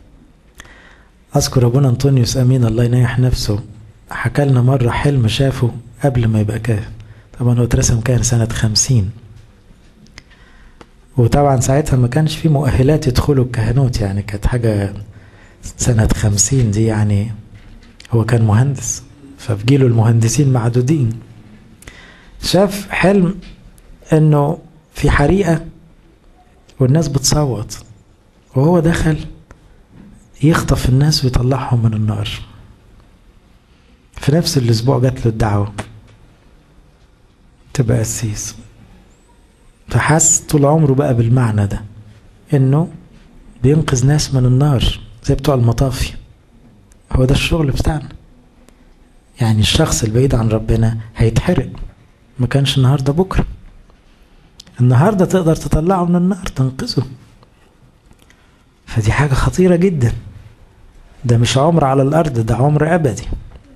اذكر ابونا انطونيوس امين الله ينيح نفسه حكى لنا مرة حلم شافه قبل ما يبقى كاهن طبعا هو اترسم كاهن سنة خمسين وطبعا ساعتها ما كانش في مؤهلات يدخلوا الكهنوت يعني كانت حاجة سنة خمسين دي يعني هو كان مهندس ففي جيله المهندسين معدودين شاف حلم انه في حريقة والناس بتصوت وهو دخل يخطف الناس ويطلعهم من النار في نفس الاسبوع جات له الدعوة تبقى قسيس فحس طول عمره بقى بالمعنى ده انه بينقذ ناس من النار زي بتوع المطافي هو ده الشغل بتاعنا يعني الشخص البعيد عن ربنا هيتحرق ما كانش النهارده بكره النهارده تقدر تطلعه من النار تنقذه فدي حاجة خطيرة جدا ده مش عمر على الأرض ده عمر أبدي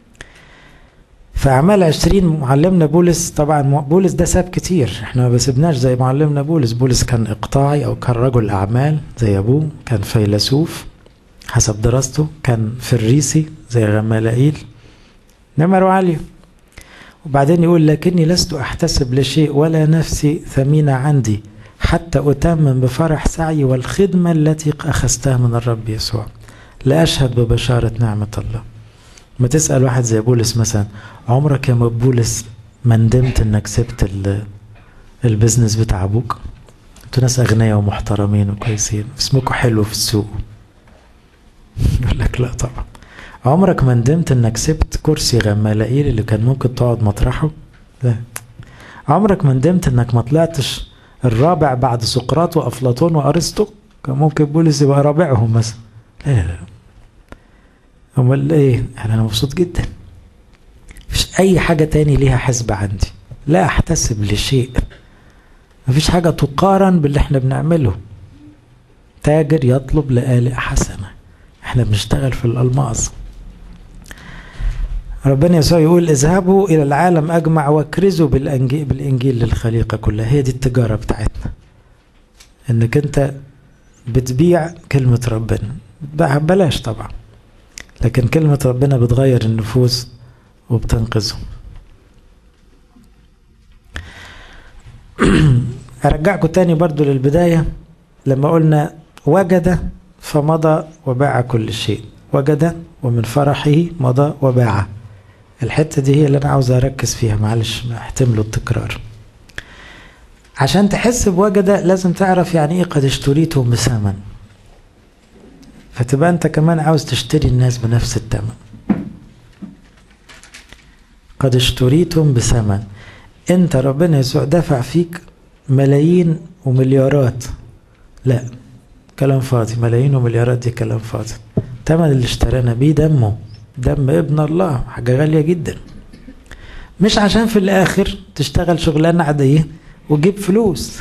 فأعمال عشرين معلمنا بولس طبعا بولس ده ساب كتير احنا ما بسيبناش زي معلمنا بولس بولس كان إقطاعي أو كان رجل أعمال زي أبوه كان فيلسوف حسب دراسته كان فريسي زي غمالائيل نمره عالية وبعدين يقول لكني لست أحتسب لشيء ولا نفسي ثمينة عندي حتى أتمم بفرح سعي والخدمة التي أخذتها من الرب يسوع لأشهد ببشارة نعمة الله ما تسأل واحد زي بولس مثلا عمرك يا بولس ما ندمت انك سبت البزنس بتاع ابوك انتوا ناس اغنياء ومحترمين وكويسين اسمكم حلو في السوق يقول لك لا طبعا عمرك ما ندمت انك سبت كرسي غمالائيل اللي كان ممكن تقعد مطرحه لا عمرك ما ندمت انك ما طلعتش الرابع بعد سقراط وافلاطون وارسطو كان ممكن بولس يبقى رابعهم مثلا لا لا لا امال ايه يعني انا مبسوط جدا مفيش اي حاجه تاني ليها حسبة عندي لا احتسب لشيء مفيش حاجه تقارن باللي احنا بنعمله تاجر يطلب لآلئ حسنه احنا بنشتغل في الالماس ربنا يسوع يقول اذهبوا الى العالم اجمع واكرزوا بالانجيل بالانجيل للخليقه كلها هي دي التجاره بتاعتنا انك انت بتبيع كلمه ربنا بتبيعها ببلاش طبعا لكن كلمه ربنا بتغير النفوس وبتنقذهم ارجعكم تاني برضو للبدايه لما قلنا وجد فمضى وباع كل شيء وجد ومن فرحه مضى وباع الحتة دي هي اللي أنا عاوز أركز فيها معلش احتملوا التكرار عشان تحس بوجد لازم تعرف يعني إيه قد اشتريتهم بثمن فتبقى أنت كمان عاوز تشتري الناس بنفس الثمن قد اشتريتم بثمن أنت ربنا يسوع دفع فيك ملايين ومليارات لا كلام فاضي ملايين ومليارات دي كلام فاضي الثمن اللي اشترانا بيه دمه دم ابن الله حاجة غالية جدا مش عشان في الآخر تشتغل شغلانة عادية وتجيب فلوس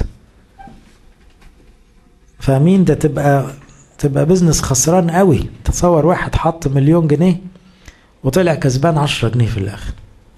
فاهمين ده تبقى تبقى بزنس خسران قوي تصور واحد حط مليون جنيه وطلع كسبان عشرة جنيه في الآخر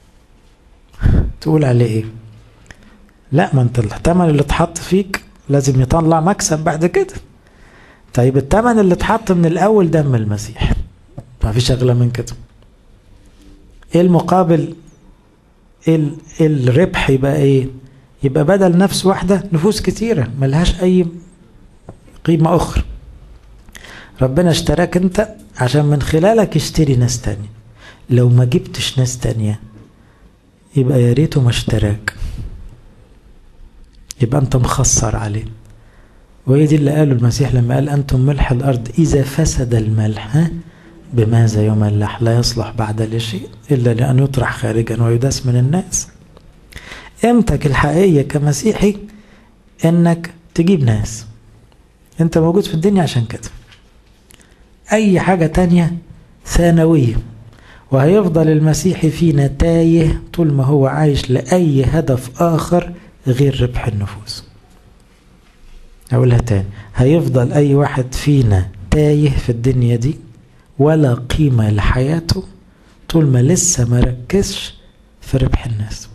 تقول عليه ايه لا ما انت الثمن اللي اتحط فيك لازم يطلع مكسب بعد كده طيب الثمن اللي اتحط من الاول دم المسيح ما فيش اغلى من كده ايه المقابل ايه الربح يبقى ايه يبقى بدل نفس واحدة نفوس كتيرة ملهاش اي قيمة اخرى ربنا اشتراك انت عشان من خلالك يشتري ناس تانية لو ما جبتش ناس تانية يبقى يا ريته ما اشتراك يبقى انت مخسر عليه وهي دي اللي قاله المسيح لما قال انتم ملح الارض اذا فسد الملح ها بماذا يملح لا يصلح بعد لشيء الا لان يطرح خارجا ويداس من الناس قيمتك الحقيقيه كمسيحي انك تجيب ناس انت موجود في الدنيا عشان كده اي حاجه تانية ثانويه وهيفضل المسيحي فينا تايه طول ما هو عايش لأي هدف آخر غير ربح النفوس أقولها تاني هيفضل أي واحد فينا تايه في الدنيا دي ولا قيمة لحياته طول ما لسه ما ركزش في ربح الناس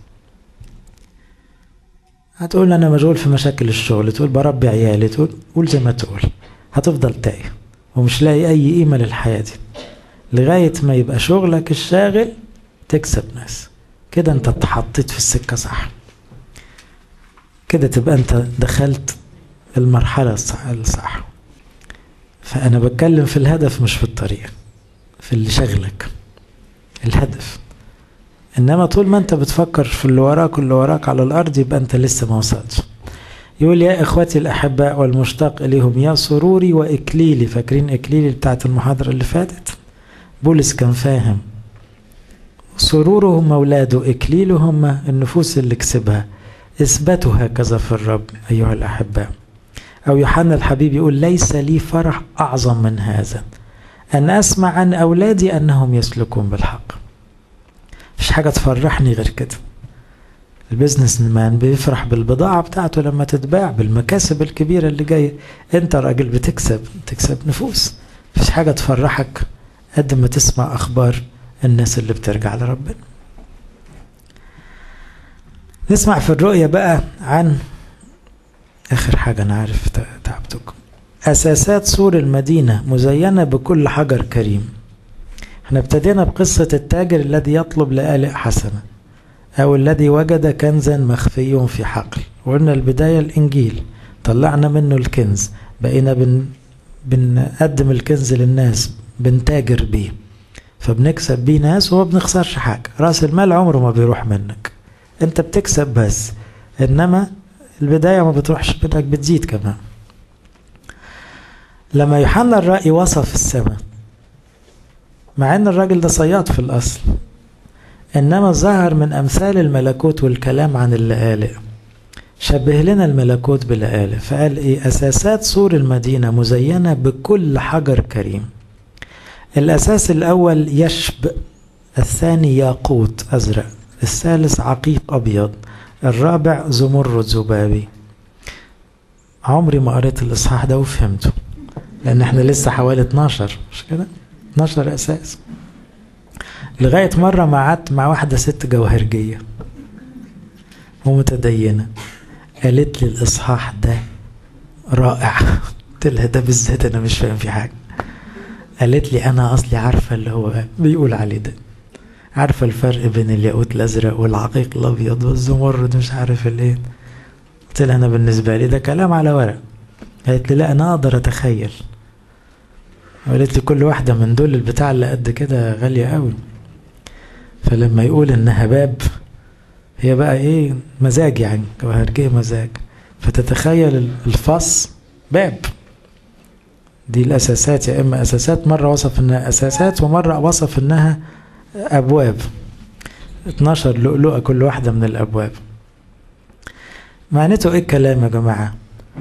هتقول أنا مشغول في مشاكل الشغل تقول بربي عيالي تقول قول زي ما تقول هتفضل تايه ومش لاقي أي قيمة للحياة دي لغاية ما يبقى شغلك الشاغل تكسب ناس كده انت اتحطيت في السكة صح كده تبقى انت دخلت المرحلة الصح فأنا بتكلم في الهدف مش في الطريقة في اللي شغلك الهدف إنما طول ما أنت بتفكر في اللي وراك واللي وراك على الأرض يبقى أنت لسه ما وصلتش يقول يا إخوتي الأحباء والمشتاق إليهم يا سروري وإكليلي فاكرين إكليلي بتاعت المحاضرة اللي فاتت بولس كان فاهم سرورهم أولاده إكليلهم النفوس اللي كسبها اثبتوا هكذا في الرب أيها الأحباء أو يوحنا الحبيب يقول ليس لي فرح أعظم من هذا أن أسمع عن أولادي أنهم يسلكون بالحق مش حاجة تفرحني غير كده البيزنس مان بيفرح بالبضاعة بتاعته لما تتباع بالمكاسب الكبيرة اللي جاية انت راجل بتكسب تكسب نفوس مفيش حاجة تفرحك قد ما تسمع أخبار الناس اللي بترجع لربنا نسمع في الرؤية بقى عن آخر حاجة أنا عارف تعبتكم أساسات سور المدينة مزينة بكل حجر كريم احنا ابتدينا بقصة التاجر الذي يطلب لآلئ حسنة أو الذي وجد كنزا مخفي في حقل وقلنا البداية الإنجيل طلعنا منه الكنز بقينا بن بنقدم الكنز للناس بنتاجر بيه فبنكسب بيه ناس وما بنخسرش حاجة رأس المال عمره ما بيروح منك انت بتكسب بس انما البداية ما بتروحش منك بتزيد كمان لما يوحنا الرأي وصف السماء مع ان الراجل ده صياد في الاصل انما ظهر من امثال الملكوت والكلام عن اللآلئ شبه لنا الملكوت بالآلئ فقال ايه اساسات سور المدينة مزينة بكل حجر كريم الاساس الاول يشب الثاني ياقوت ازرق الثالث عقيق ابيض الرابع زمرد ذبابي عمري ما قريت الاصحاح ده وفهمته لان احنا لسه حوالي 12 مش كده 12 اساس لغايه مره ما قعدت مع واحده ست جوهرجيه ومتدينه قالت لي الاصحاح ده رائع قلت لها ده بالذات انا مش فاهم فيه حاجه قالت لي انا اصلي عارفه اللي هو بيقول عليه ده عارفه الفرق بين الياقوت الازرق والعقيق الابيض والزمرد مش عارف الايه قلت لها انا بالنسبه لي ده كلام على ورق قالت لي لا انا اقدر اتخيل قالت لي كل واحدة من دول البتاع اللي قد كده غالية قوي فلما يقول انها باب هي بقى ايه مزاج يعني جوهرجية مزاج فتتخيل الفص باب دي الاساسات يا اما اساسات مرة وصف انها اساسات ومرة وصف انها ابواب 12 لؤلؤة كل واحدة من الابواب معناته ايه الكلام يا جماعة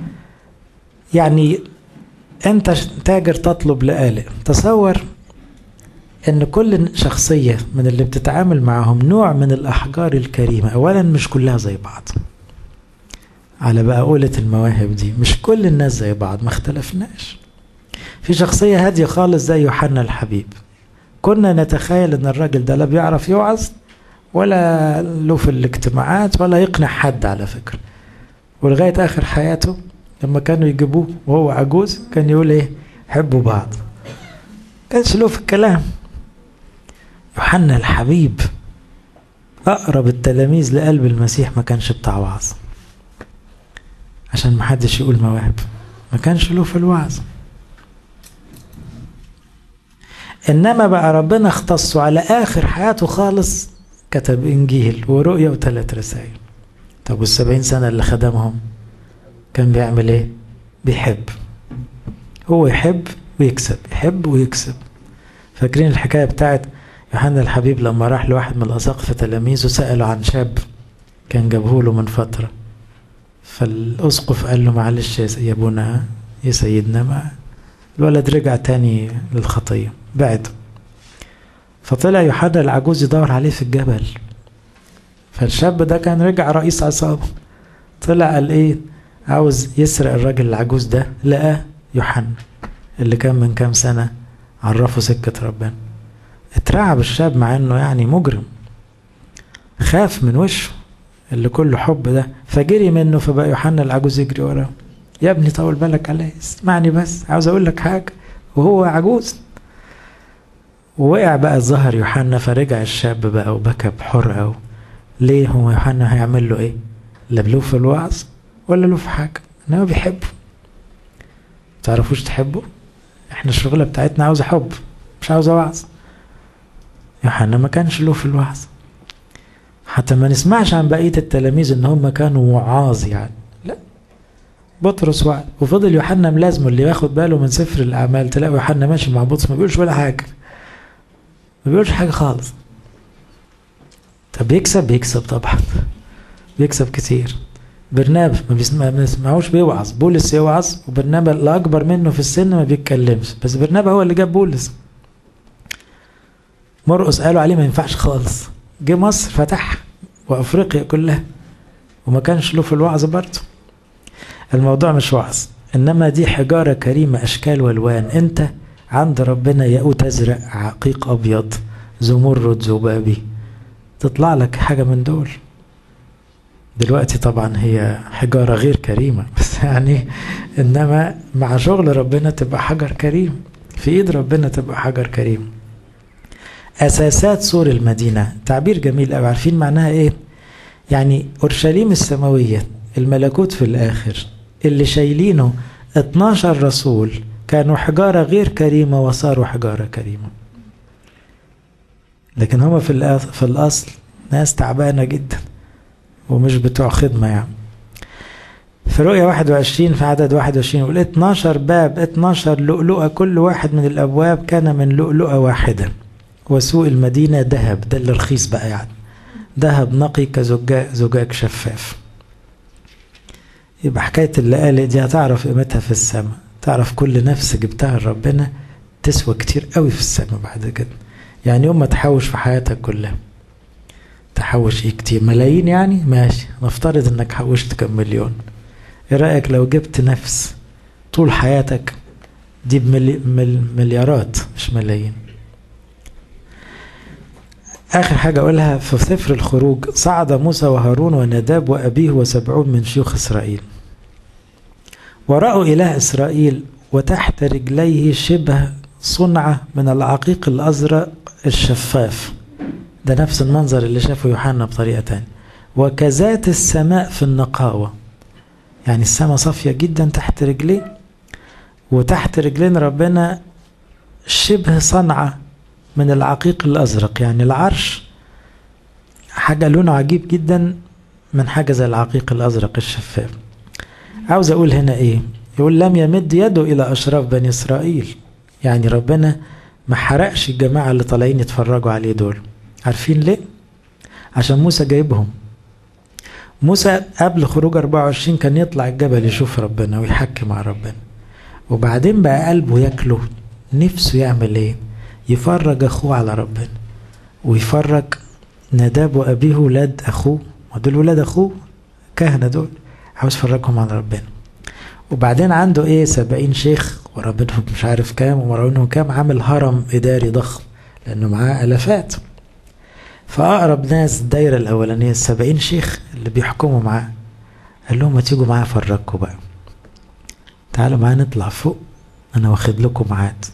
يعني انت تاجر تطلب لآلئ تصور ان كل شخصية من اللي بتتعامل معهم نوع من الاحجار الكريمة اولا مش كلها زي بعض على بقى قولة المواهب دي مش كل الناس زي بعض ما اختلفناش في شخصية هادية خالص زي يوحنا الحبيب كنا نتخيل ان الراجل ده لا بيعرف يوعظ ولا له في الاجتماعات ولا يقنع حد على فكرة ولغاية آخر حياته لما كانوا يجيبوه وهو عجوز كان يقول ايه حبوا بعض كانش له في الكلام يوحنا الحبيب أقرب التلاميذ لقلب المسيح ما كانش بتاع وعظ عشان ما حدش يقول مواهب ما كانش له في الوعظ انما بقى ربنا اختصه على اخر حياته خالص كتب انجيل ورؤيا وثلاث رسائل طب والسبعين سنة اللي خدمهم كان بيعمل ايه بيحب هو يحب ويكسب يحب ويكسب فاكرين الحكاية بتاعت يوحنا الحبيب لما راح لواحد من الأساقفة تلاميذه سأله عن شاب كان جابه له من فترة فالأسقف قال له معلش يا ابونا يا سيدنا ما الولد رجع تاني للخطية بعد فطلع يوحنا العجوز يدور عليه في الجبل فالشاب ده كان رجع رئيس عصابة طلع قال ايه عاوز يسرق الراجل العجوز ده لقاه يوحنا اللي كان من كام سنة عرفه سكة ربنا اترعب الشاب مع انه يعني مجرم خاف من وشه اللي كله حب ده فجري منه فبقى يوحنا العجوز يجري وراه يا ابني طول بالك عليا اسمعني بس عاوز اقول لك حاجه وهو عجوز ووقع بقى ظهر يوحنا فرجع الشاب بقى وبكى بحرقه ليه هو يوحنا هيعمل له ايه لا له في الوعظ ولا له في حاجه انما بيحبه تعرفوش تحبه احنا الشغله بتاعتنا عاوزه حب مش عاوزه وعظ يوحنا ما كانش له في الوعظ حتى ما نسمعش عن بقيه التلاميذ ان هم كانوا وعاظ يعني لا بطرس وعد وفضل يوحنا ملازمه اللي ياخد باله من سفر الاعمال تلاقي يوحنا ماشي مع بطرس ما بيقولش ولا حاجه ما بيقولش حاجه خالص طب بيكسب بيكسب طبعا بيكسب كتير برنابا ما بيسمع ما بيسمعوش بيوعظ بولس يوعظ وبرنابا اللي اكبر منه في السن ما بيتكلمش بس برنابا هو اللي جاب بولس مرقس قالوا عليه ما ينفعش خالص جه مصر فتح وافريقيا كلها وما كانش له في الوعظ برضه الموضوع مش وعظ انما دي حجاره كريمه اشكال والوان انت عند ربنا ياقوت ازرق عقيق ابيض زمرد ذبابي تطلع لك حاجه من دول دلوقتي طبعا هي حجاره غير كريمه بس يعني انما مع شغل ربنا تبقى حجر كريم في ايد ربنا تبقى حجر كريم اساسات سور المدينه تعبير جميل قوي عارفين معناها ايه يعني اورشليم السماويه الملكوت في الاخر اللي شايلينه 12 رسول كانوا حجاره غير كريمه وصاروا حجاره كريمه لكن هما في في الاصل ناس تعبانه جدا ومش بتوع خدمه يعني في رؤية 21 في عدد 21 يقول 12 باب 12 لؤلؤة كل واحد من الأبواب كان من لؤلؤة واحدة وسوق المدينة ذهب ده اللي رخيص بقى يعني ذهب نقي كزجاج زجاج شفاف يبقى حكاية اللقالق دي هتعرف قيمتها في السماء تعرف كل نفس جبتها لربنا تسوى كتير قوي في السماء بعد كده يعني يوم ما تحوش في حياتك كلها تحوش ايه كتير ملايين يعني ماشي نفترض انك حوشت كم مليون ايه رأيك لو جبت نفس طول حياتك دي بمليارات مش ملايين آخر حاجة أقولها في سفر الخروج صعد موسى وهارون ونداب وأبيه وسبعون من شيوخ إسرائيل ورأوا إله إسرائيل وتحت رجليه شبه صنعة من العقيق الأزرق الشفاف ده نفس المنظر اللي شافه يوحنا بطريقة تانية وكذات السماء في النقاوة يعني السماء صافية جدا تحت رجليه وتحت رجلين ربنا شبه صنعة من العقيق الأزرق يعني العرش حاجة لونه عجيب جدا من حاجة زي العقيق الأزرق الشفاف عاوز أقول هنا إيه يقول لم يمد يده إلى أشراف بني إسرائيل يعني ربنا ما حرقش الجماعة اللي طالعين يتفرجوا عليه دول عارفين ليه عشان موسى جايبهم موسى قبل خروج 24 كان يطلع الجبل يشوف ربنا ويحكي مع ربنا وبعدين بقى قلبه ياكله نفسه يعمل ايه يفرج اخوه على ربنا ويفرج نداب وابيه ولاد اخوه ودول ولاد اخوه كهنه دول عاوز يفرجهم على ربنا وبعدين عنده ايه سبعين شيخ وربنا مش عارف كام ومرونهم كام عامل هرم اداري ضخم لانه معاه الافات فاقرب ناس الدايره الاولانيه السبعين شيخ اللي بيحكموا معاه قال لهم ما تيجوا معايا افرجكم بقى تعالوا معايا نطلع فوق انا واخد لكم ميعاد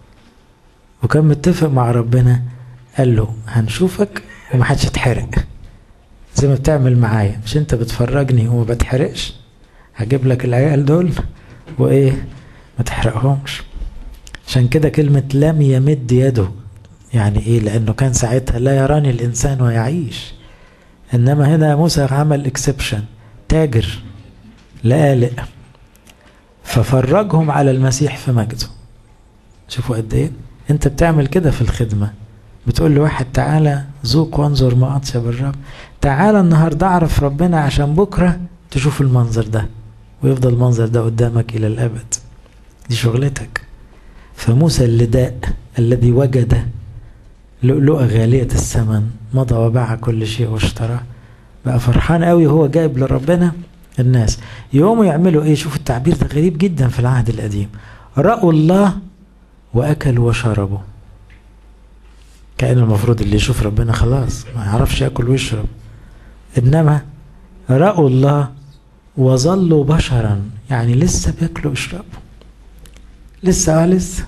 وكان متفق مع ربنا قال له هنشوفك ومحدش يتحرق زي ما بتعمل معايا مش انت بتفرجني وما بتحرقش هجيب لك العيال دول وايه ما تحرقهمش عشان كده كلمة لم يمد يده يعني ايه لانه كان ساعتها لا يراني الانسان ويعيش انما هنا موسى عمل اكسبشن تاجر لقالق ففرجهم على المسيح في مجده شوفوا قد ايه انت بتعمل كده في الخدمه بتقول لواحد تعالى ذوق وانظر ما اطيب الرب تعالى النهارده اعرف ربنا عشان بكره تشوف المنظر ده ويفضل المنظر ده قدامك الى الابد دي شغلتك فموسى اللي داء الذي وجد لؤلؤة غالية الثمن مضى وباع كل شيء واشتراه بقى فرحان قوي وهو جايب لربنا الناس يقوموا يعملوا ايه شوفوا التعبير ده غريب جدا في العهد القديم رأوا الله وأكلوا وشربوا كان المفروض اللي يشوف ربنا خلاص ما يعرفش ياكل ويشرب انما رأوا الله وظلوا بشرا يعني لسه بياكلوا ويشربوا لسه اه لسه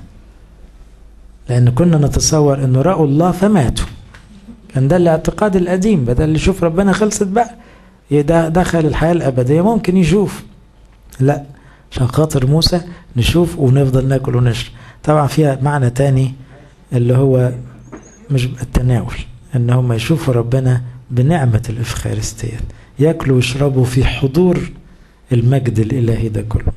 لان كنا نتصور انه رأوا الله فماتوا كان ده الاعتقاد القديم بدل اللي يشوف ربنا خلصت بقى ده دخل الحياة الأبدية ممكن يشوف لا عشان خاطر موسى نشوف ونفضل ناكل ونشرب طبعا فيها معنى تاني اللي هو مش التناول ان هم يشوفوا ربنا بنعمة الإفخارستية ياكلوا ويشربوا في حضور المجد الإلهي ده كله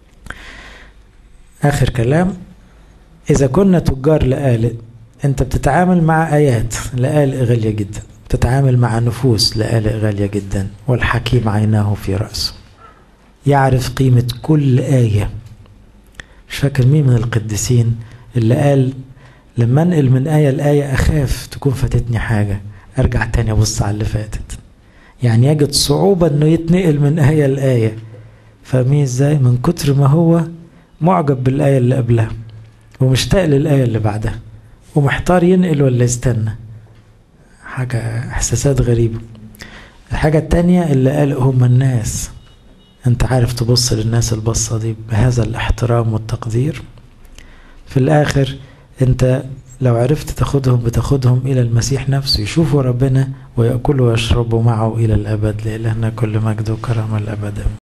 آخر كلام إذا كنا تجار لآلئ أنت بتتعامل مع آيات لآلئ غالية جدا بتتعامل مع نفوس لآلئ غالية جدا والحكيم عيناه في رأسه يعرف قيمة كل آية مش فاكر مين من القديسين اللي قال لما انقل من آية لآية أخاف تكون فاتتني حاجة أرجع تاني أبص على اللي فاتت يعني يجد صعوبة إنه يتنقل من آية لآية فاهمين إزاي من كتر ما هو معجب بالآية اللي قبلها ومشتاق للآية اللي بعدها ومحتار ينقل ولا يستنى حاجة إحساسات غريبة الحاجة التانية اللي قال هم الناس أنت عارف تبص للناس البصة دي بهذا الاحترام والتقدير في الآخر أنت لو عرفت تاخدهم بتاخدهم إلى المسيح نفسه يشوفوا ربنا ويأكلوا ويشربوا معه إلى الأبد لإلهنا كل مجد وكرم الأبد